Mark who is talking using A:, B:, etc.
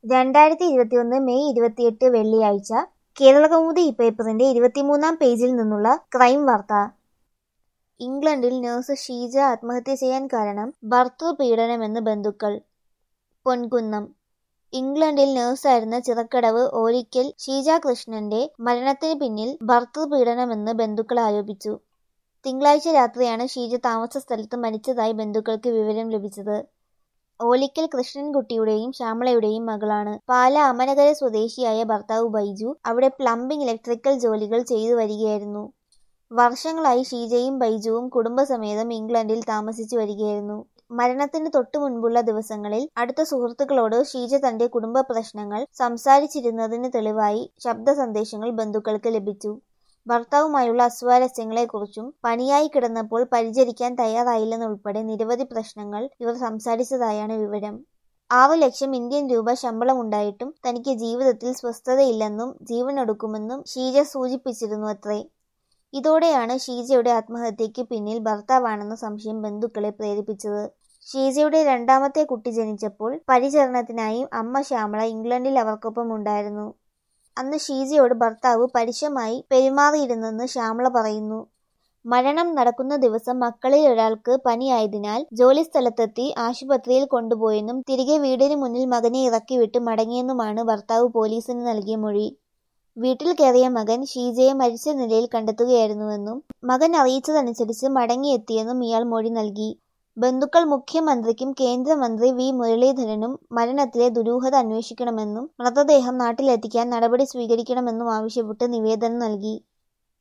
A: രണ്ടായിരത്തി ഇരുപത്തിയൊന്ന് മെയ് ഇരുപത്തിയെട്ട് വെള്ളിയാഴ്ച കേരളകൗമുദി പേപ്പറിന്റെ ഇരുപത്തിമൂന്നാം പേജിൽ നിന്നുള്ള ക്രൈം വാർത്ത ഇംഗ്ലണ്ടിൽ നഴ്സ് ഷീജ ആത്മഹത്യ ചെയ്യാൻ കാരണം ഭർതൃപീഡനമെന്ന് ബന്ധുക്കൾ പൊൻകുന്നം ഇംഗ്ലണ്ടിൽ നഴ്സായിരുന്ന ചിറക്കടവ് ഓലിക്കൽ ഷീജ കൃഷ്ണന്റെ മരണത്തിന് പിന്നിൽ ഭർതൃപീഡനമെന്ന് ബന്ധുക്കൾ ആരോപിച്ചു തിങ്കളാഴ്ച രാത്രിയാണ് ഷീജ താമസ സ്ഥലത്ത് മരിച്ചതായി ബന്ധുക്കൾക്ക് വിവരം ലഭിച്ചത് ഓലിക്കൽ കൃഷ്ണൻകുട്ടിയുടെയും ശ്യാമളയുടെയും മകളാണ് പാല അമനകര സ്വദേശിയായ ഭർത്താവ് ബൈജു അവിടെ പ്ലംബിംഗ് ഇലക്ട്രിക്കൽ ജോലികൾ ചെയ്തു വരികയായിരുന്നു വർഷങ്ങളായി ഷീജയും ബൈജുവും കുടുംബസമേതം ഇംഗ്ലണ്ടിൽ താമസിച്ചു വരികയായിരുന്നു മരണത്തിന് തൊട്ടു മുൻപുള്ള ദിവസങ്ങളിൽ അടുത്ത സുഹൃത്തുക്കളോട് ഷീജ തന്റെ കുടുംബ പ്രശ്നങ്ങൾ സംസാരിച്ചിരുന്നതിന് തെളിവായി ശബ്ദ സന്ദേശങ്ങൾ ബന്ധുക്കൾക്ക് ലഭിച്ചു ഭർത്താവുമായുള്ള അസ്വാരസ്യങ്ങളെക്കുറിച്ചും പനിയായി കിടന്നപ്പോൾ പരിചരിക്കാൻ തയ്യാറായില്ലെന്നുൾപ്പെടെ നിരവധി പ്രശ്നങ്ങൾ ഇവർ സംസാരിച്ചതായാണ് വിവരം ആറു ലക്ഷം ഇന്ത്യൻ രൂപ ശമ്പളമുണ്ടായിട്ടും തനിക്ക് ജീവിതത്തിൽ സ്വസ്ഥതയില്ലെന്നും ജീവനൊടുക്കുമെന്നും ഷീജ സൂചിപ്പിച്ചിരുന്നു അത്രേ ഇതോടെയാണ് ഷീജയുടെ ആത്മഹത്യയ്ക്ക് പിന്നിൽ ഭർത്താവാണെന്ന സംശയം ബന്ധുക്കളെ പ്രേരിപ്പിച്ചത് ഷീജയുടെ രണ്ടാമത്തെ കുട്ടി ജനിച്ചപ്പോൾ പരിചരണത്തിനായി അമ്മ ശ്യാമള ഇംഗ്ലണ്ടിൽ അവർക്കൊപ്പം ഉണ്ടായിരുന്നു അന്ന് ഷീജയോട് ഭർത്താവ് പരുഷമായി പെരുമാറിയിരുന്നെന്ന് ശ്യാമള പറയുന്നു മരണം നടക്കുന്ന ദിവസം മക്കളിൽ ഒരാൾക്ക് പനിയായതിനാൽ ജോലിസ്ഥലത്തെത്തി ആശുപത്രിയിൽ കൊണ്ടുപോയെന്നും തിരികെ വീടിന് മുന്നിൽ മകനെ ഇറക്കിവിട്ട് മടങ്ങിയെന്നുമാണ് ഭർത്താവ് പോലീസിന് നൽകിയ മൊഴി വീട്ടിൽ കയറിയ മകൻ ഷീജയെ മരിച്ച നിലയിൽ കണ്ടെത്തുകയായിരുന്നുവെന്നും മകൻ അറിയിച്ചതനുസരിച്ച് മടങ്ങിയെത്തിയെന്നും ഇയാൾ മൊഴി നൽകി ബന്ധുക്കൾ മുഖ്യമന്ത്രിക്കും കേന്ദ്രമന്ത്രി വി മുരളീധരനും മരണത്തിലെ ദുരൂഹത അന്വേഷിക്കണമെന്നും മൃതദേഹം നാട്ടിലെത്തിക്കാൻ നടപടി സ്വീകരിക്കണമെന്നും ആവശ്യപ്പെട്ട് നിവേദനം നൽകി